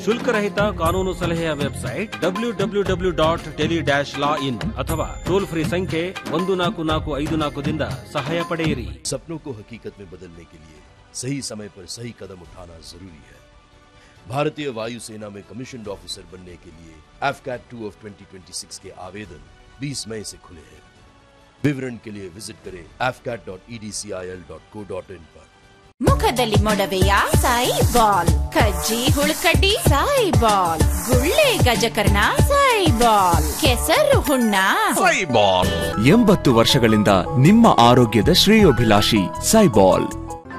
ಶುಲ್ಕರಹಿತ ಕಾನೂನು ಸಲಹೆಯ website W W W dot tele dash law in ಅಥವಾ ಟೋಲ್ ಫ್ರೀ ಸಂಖ್ಯೆ ಒಂದು ನಾಲ್ಕು ನಾಲ್ಕು ಐದು ನಾಲ್ಕದಿಂದ ಸಹಾಯ ಪಡೆಯಿರಿ सपनों को हकीकत में बदलने के लिए सही समय पर सही कदम उठाना जरूरी है भारतीय वायुसेना में कमीशन ऑफिसर बनने के लिए एफकैट टू ऑफ 2026 के आवेदन 20 मई से खुले हैं विवरण के लिए विजिट करें afcat.edcil.co.in पर ಮುಖದಲ್ಲಿ ಮೊಡವೆಯ ಸಾಯಿ ಬಾಲ್ ಕಜ್ಜಿ ಹುಳುಕಡ್ಡಿ ಸಾಯಿ ಬಾಲ್ ಗುಳ್ಳೆ ಗಜಕರ್ಣ ಸಾಯಿ ಬಾಲ್ ಕೆಸರು ಹುಣ್ಣ ಎಂಬತ್ತು ವರ್ಷಗಳಿಂದ ನಿಮ್ಮ ಆರೋಗ್ಯದ ಶ್ರೇಯೋಭಿಲಾಷಿ ಸೈಬಾಲ್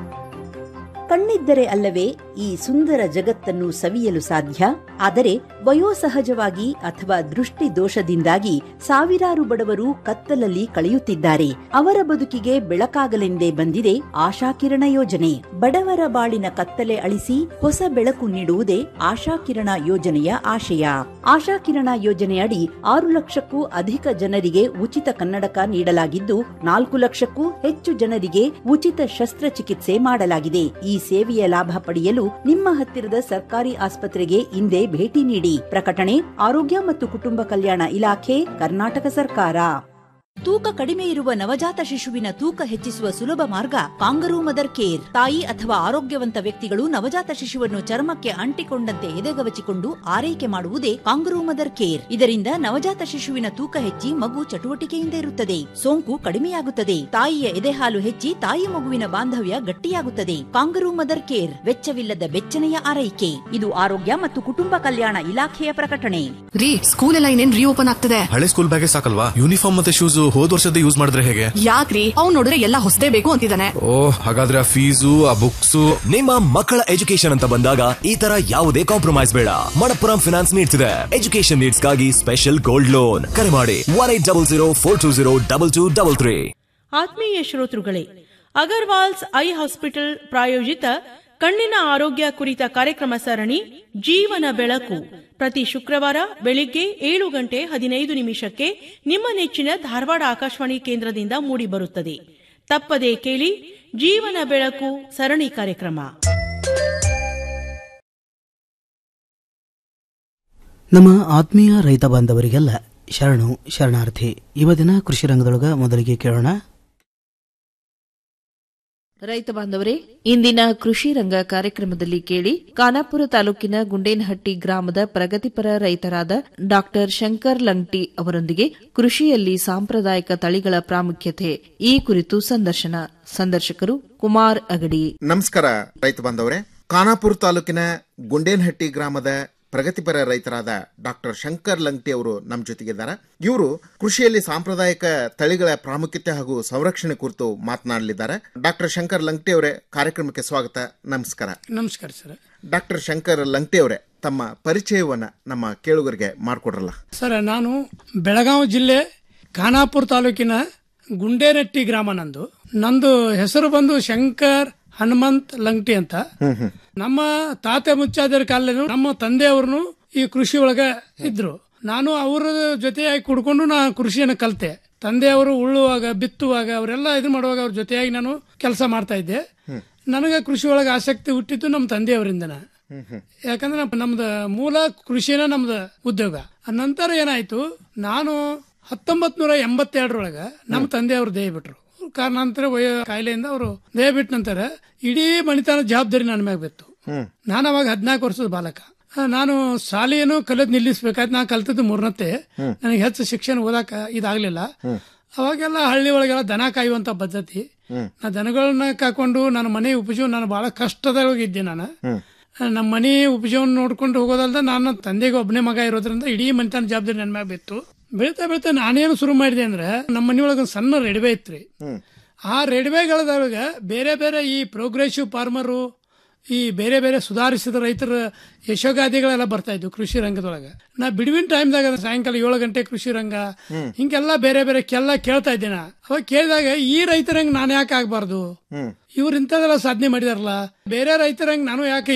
ಕಣ್ಣಿದ್ದರೆ ಅಲ್ಲವೇ ಈ ಸುಂದರ ಜಗತ್ತನ್ನು ಸವಿಯಲು ಸಾಧ್ಯ ಆದರೆ ವಯೋಸಹಜವಾಗಿ ಅಥವಾ ದೃಷ್ಟಿ ದೋಷದಿಂದಾಗಿ ಸಾವಿರಾರು ಬಡವರು ಕತ್ತಲಲ್ಲಿ ಕಳೆಯುತ್ತಿದ್ದಾರೆ ಅವರ ಬದುಕಿಗೆ ಬೆಳಕಾಗಲೆಂದೇ ಬಂದಿದೆ ಆಶಾಕಿರಣ ಯೋಜನೆ ಬಡವರ ಬಾಳಿನ ಕತ್ತಲೆ ಅಳಿಸಿ ಹೊಸ ಬೆಳಕು ನೀಡುವುದೇ ಆಶಾಕಿರಣ ಯೋಜನೆಯ ಆಶಯ ಆಶಾಕಿರಣ ಯೋಜನೆಯಡಿ ಆರು ಲಕ್ಷಕ್ಕೂ ಅಧಿಕ ಜನರಿಗೆ ಉಚಿತ ಕನ್ನಡಕ ನೀಡಲಾಗಿದ್ದು ನಾಲ್ಕು ಲಕ್ಷಕ್ಕೂ ಹೆಚ್ಚು ಜನರಿಗೆ ಉಚಿತ ಶಸ್ತ್ರಚಿಕಿತ್ಸೆ ಮಾಡಲಾಗಿದೆ ಈ ಸೇವೆಯ ಲಾಭ ಪಡೆಯಲು ನಿಮ್ಮ ಹತ್ತಿರದ ಸರ್ಕಾರಿ ಆಸ್ಪತ್ರೆಗೆ ಇಂದೇ ಭೇಟಿ ನೀಡಿ ಪ್ರಕಟಣೆ ಆರೋಗ್ಯ ಮತ್ತು ಕುಟುಂಬ ಕಲ್ಯಾಣ ಇಲಾಖೆ ಕರ್ನಾಟಕ ಸರ್ಕಾರ ತೂಕ ಕಡಿಮೆ ಇರುವ ನವಜಾತ ಶಿಶುವಿನ ತೂಕ ಹೆಚ್ಚಿಸುವ ಸುಲಭ ಮಾರ್ಗ ಕಾಂಗರೂ ಮದರ್ ಕೇರ್ ತಾಯಿ ಅಥವಾ ಆರೋಗ್ಯವಂತ ವ್ಯಕ್ತಿಗಳು ನವಜಾತ ಶಿಶುವನ್ನು ಚರ್ಮಕ್ಕೆ ಅಂಟಿಕೊಂಡಂತೆ ಎದೆಗವಚಿಕೊಂಡು ಆರೈಕೆ ಮಾಡುವುದೇ ಕಾಂಗರೂ ಮದರ್ ಕೇರ್ ಇದರಿಂದ ನವಜಾತ ಶಿಶುವಿನ ತೂಕ ಹೆಚ್ಚಿ ಮಗು ಚಟುವಟಿಕೆಯಿಂದ ಇರುತ್ತದೆ ಸೋಂಕು ಕಡಿಮೆಯಾಗುತ್ತದೆ ತಾಯಿಯ ಎದೆಹಾಲು ಹೆಚ್ಚಿ ತಾಯಿ ಮಗುವಿನ ಬಾಂಧವ್ಯ ಗಟ್ಟಿಯಾಗುತ್ತದೆ ಕಾಂಗರೂ ಮದರ್ ಕೇರ್ ವೆಚ್ಚವಿಲ್ಲದ ಬೆಚ್ಚನೆಯ ಆರೈಕೆ ಇದು ಆರೋಗ್ಯ ಮತ್ತು ಕುಟುಂಬ ಕಲ್ಯಾಣ ಇಲಾಖೆಯ ಪ್ರಕಟಣೆ ರೀ ಸ್ಕೂಲ್ ಎಲ್ಲ ಇನ್ನೇನ್ ರೀಓಪನ್ ಆಗ್ತದೆ ಹಳೆ ಸ್ಕೂಲ್ ಬ್ಯಾಗೆ ಸಾಕಲ್ವಾ ಯೂನಿಫಾರ್ಮ್ ಮತ್ತೆ ಶೂಸ್ ಹೋದ್ ವರ್ಷದ ಯೂಸ್ ಮಾಡಿದ್ರೆ ಹೇಗೆ ಯಾಕ್ರಿ ಅವ್ನ್ ನೋಡಿದ್ರೆ ಎಲ್ಲ ಹೊಸದೇ ಬೇಕು ಅಂತಿದ್ದಾನೆ ಓ ಹಾಗಾದ್ರೆ ಆ ಫೀಸು ಆ ಬುಕ್ಸ್ ನಿಮ್ಮ ಮಕ್ಕಳ ಎಜುಕೇಶನ್ ಅಂತ ಬಂದಾಗ ಈ ತರ ಯಾವುದೇ ಕಾಂಪ್ರಮೈಸ್ ಬೇಡ ಮಣಪ್ಪುರಂ ಫಿನಾನ್ಸ್ ನೀಡ್ತಿದೆ ಎಜುಕೇಶನ್ ನೀಡ್ಸ್ಗಾಗಿ ಸ್ಪೆಷಲ್ ಗೋಲ್ಡ್ ಲೋನ್ ಕರೆ ಮಾಡಿ one eight double zero four two zero double two double three ಆತ್ಮೀಯ ಶ್ರೋತೃಗಳೇ ಅಗರ್ವಾಲ್ಸ್ ಐ ಹಾಸ್ಪಿಟಲ್ ಪ್ರಾಯೋಜಿತ ಕಣ್ಣಿನ ಆರೋಗ್ಯ ಕುರಿತ ಕಾರ್ಯಕ್ರಮ ಸರಣಿ ಜೀವನ ಬೆಳಕು ಪ್ರತಿ ಶುಕ್ರವಾರ ಬೆಳಿಗ್ಗೆ ಏಳು ಗಂಟೆ ಹದಿನೈದು ನಿಮಿಷಕ್ಕೆ ನಿಮ್ಮ ನೆಚ್ಚಿನ ಧಾರವಾಡ ಆಕಾಶವಾಣಿ ಕೇಂದ್ರದಿಂದ ಮೂಡಿಬರುತ್ತದೆ ತಪ್ಪದೇ ಕೇಳಿ ಜೀವನ ಬೆಳಕು ಸರಣಿ ಕಾರ್ಯಕ್ರಮ ನಮ್ಮ ಆತ್ಮೀಯ ರೈತ ಬಾಂಧವರಿಗೆಲ್ಲ ಶರಣು ಶರಣಾರ್ಥಿ ಇವತ್ತಿನ ಕೃಷಿ ರಂಗದೊಳಗ ಮೊದಲಿಗೆ ಕೇಳೋಣ ರೈತ ಬಾಂಧವರೇ ಇಂದಿನ ಕೃಷಿ ರಂಗ ಕಾರ್ಯಕ್ರಮದಲ್ಲಿ ಕೇಳಿ ಖಾನಾಪುರ ತಾಲೂಕಿನ ಗುಂಡೇನಹಟ್ಟಿ ಗ್ರಾಮದ ಪ್ರಗತಿಪರ ರೈತರಾದ ಡಾಕ್ಟರ್ ಶಂಕರ್ ಲಂಗ್ಟಿ ಅವರೊಂದಿಗೆ ಕೃಷಿಯಲ್ಲಿ ಸಾಂಪ್ರದಾಯಿಕ ತಳಿಗಳ ಪ್ರಾಮುಖ್ಯತೆ ಈ ಕುರಿತು ಸಂದರ್ಶನ ಸಂದರ್ಶಕರು ಕುಮಾರ್ ಅಗಡಿ ನಮಸ್ಕಾರ ರೈತ ಬಾಂಧವರೇ ಖಾನಾಪುರ ತಾಲೂಕಿನ ಗುಂಡೇನಹಟ್ಟಿ ಗ್ರಾಮದ ಪ್ರಗತಿಪರ ರೈತರಾದ ಡಾಕ್ಟರ್ ಶಂಕರ್ ಲಂಗ್ಟಿ ಅವರು ನಮ್ಮ ಜೊತೆಗಿದ್ದಾರೆ ಇವರು ಕೃಷಿಯಲ್ಲಿ ಸಾಂಪ್ರದಾಯಿಕ ತಳಿಗಳ ಪ್ರಾಮುಖ್ಯತೆ ಹಾಗೂ ಸಂರಕ್ಷಣೆ ಕುರಿತು ಮಾತನಾಡಲಿದ್ದಾರೆ ಡಾಕ್ಟರ್ ಶಂಕರ್ ಲಂಗ್ಟಿ ಅವರೇ ಕಾರ್ಯಕ್ರಮಕ್ಕೆ ಸ್ವಾಗತ ನಮಸ್ಕಾರ ನಮಸ್ಕಾರ ಸರ್ ಡಾಕ್ಟರ್ ಶಂಕರ್ ಲಂಗ್ಟಿ ಅವರೇ ತಮ್ಮ ಪರಿಚಯವನ್ನ ನಮ್ಮ ಕೇಳುಗರಿಗೆ ಮಾಡಿಕೊಡ್ರಲ್ಲ ಸರ್ ನಾನು ಬೆಳಗಾವಿ ಜಿಲ್ಲೆ ಖಾನಾಪುರ ತಾಲೂಕಿನ ಗುಂಡೇನಟ್ಟಿ ಗ್ರಾಮ ನಂದು ನಂದು ಹೆಸರು ಬಂದು ಶಂಕರ್ ಹನುಮಂತ್ ಲಂಗ್ಟಿ ಅಂತ ನಮ್ಮ ತಾತೆ ಮುಚ್ಚಾದರ ಕಾಲನು ನಮ್ಮ ತಂದೆಯವ್ರನ್ನು ಈ ಕೃಷಿ ಒಳಗ ಇದ್ರು ನಾನು ಅವರ ಜೊತೆಯಾಗಿ ಕುಡ್ಕೊಂಡು ನಾ ಕೃಷಿಯನ್ನು ಕಲಿತೆ ತಂದೆಯವರು ಉಳ್ಳುವಾಗ ಬಿತ್ತುವಾಗ ಅವರೆಲ್ಲ ಇದು ಮಾಡುವಾಗ ಅವ್ರ ಜೊತೆಯಾಗಿ ನಾನು ಕೆಲಸ ಮಾಡ್ತಾ ಇದ್ದೆ ನನಗೆ ಕೃಷಿ ಒಳಗೆ ಆಸಕ್ತಿ ಹುಟ್ಟಿದ್ದು ನಮ್ಮ ತಂದೆಯವರಿಂದನ ಯಾಕಂದ್ರೆ ನಮ್ಮ- ನಮ್ದು ಮೂಲ ಕೃಷಿನ ನಮ್ದು ಉದ್ಯೋಗ ಆ ನಂತರ ಏನಾಯ್ತು ನಾನು ಹತ್ತೊಂಬತ್ ನೂರ ಎಂಬತ್ತೆರಡರೊಳಗ ನಮ್ಮ ತಂದೆಯವರು ದೇಹ ಬಿಟ್ರು ಕಾರಣಾಂತರ ವಯ ಕಾಯಿಲೆಯಿಂದ ಅವರು ದೇಹ ಬಿಟ್ಟ ನಂತರ ಇಡೀ ಮಣಿತನ ಜವಾಬ್ದಾರಿ ನನ್ನ ಮ್ಯಾಗ ಬಿತ್ತು ನಾನು ಅವಾಗ ಹದಿನಾಲ್ಕು ವರ್ಷದ ಬಾಲಕ ಆ, ನಾನು ಶಾಲೆಯನ್ನು ಕಲಿಯೋದ್ ನಿಲ್ಲಿಸ್ಬೇಕಾಯ್ತು ನಾನು ಕಲ್ತದ್ದು ಮೂರನತ್ತೆ ನನಗೆ ಹೆಚ್ಚು ಶಿಕ್ಷಣ ಓದಾಕ ಇದಾಗ್ಲಿಲ್ಲ ಅವಾಗೆಲ್ಲ ಹಳ್ಳಿ ಒಳಗೆಲ್ಲ ದನ ಕಾಯುವಂತ ಪದ್ಧತಿ ನಾ ದನಗಳನ್ನ ಕಾಕೊಂಡು ನನ್ನ ಮನೆ ಉಪಜೀವನ ನಾನು ಬಹಳ ಕಷ್ಟದೊಳಗಿದ್ದೆ ನಾನು ನಮ್ಮ ಮನೆ ಉಪಜೀವನ ನೋಡ್ಕೊಂಡು ಹೋಗೋದಲ್ದ ನಾನು ತಂದೆಗೆ ಒಬ್ಬನೇ ಮಗ ಇರೋದ್ರಿಂದ ಇಡೀ ಮನೆತನ ಜವಾಬ್ದಾರಿ ನನ್ನ ಮ್ಯಾಗ ಬಿತ್ತು ಬೆಳಿತಾ ಬೆಳಿತಾ ನಾನೇನು ಶುರು ಮಾಡಿದೆ ಅಂದ್ರೆ ನಮ್ಮ ಮನೆಯೊಳಗೆ ಒಂದು ಸಣ್ಣ ರೆಡಿವೆ ಇತ್ರಿ ಆ ರೆಡಿಮೆಗಳದೊಳಗ ಬೇರೆ ಬೇರೆ ಈ ಪ್ರೋಗ್ರೆಸಿವ್ ಫಾರ್ಮರು ಈ ಬೇರೆ ಬೇರೆ ಸುಧಾರಿಸಿದ ರೈತರ ಯಶೋಗಾದಿಗಳೆಲ್ಲ ಬರ್ತಾ ಇದ್ವು ಕೃಷಿ ರಂಗದೊಳಗ ನಾ ಬಿಡುವಿನ ಟೈಮ್ದಾಗ ಸಾಯಂಕಾಲ ಏಳು ಗಂಟೆ ಕೃಷಿ ರಂಗ ಹಿಂಗೆಲ್ಲ ಬೇರೆ ಬೇರೆ ಕೆಲ್ಲ ಕೇಳ್ತಾ ಇದ್ದೆ ನಾ ಅವಾಗ ಕೇಳಿದಾಗ ಈ ರೈತರಂಗ್ ನಾನು ಯಾಕೆ ಆಗ್ಬಾರ್ದು ಇವ್ರು ಇಂಥದೆಲ್ಲ ಸಾಧನೆ ಮಾಡಿದಾರಲ್ಲ ಬೇರೆ ರೈತರಂಗ್ ನಾನು ಯಾಕೆ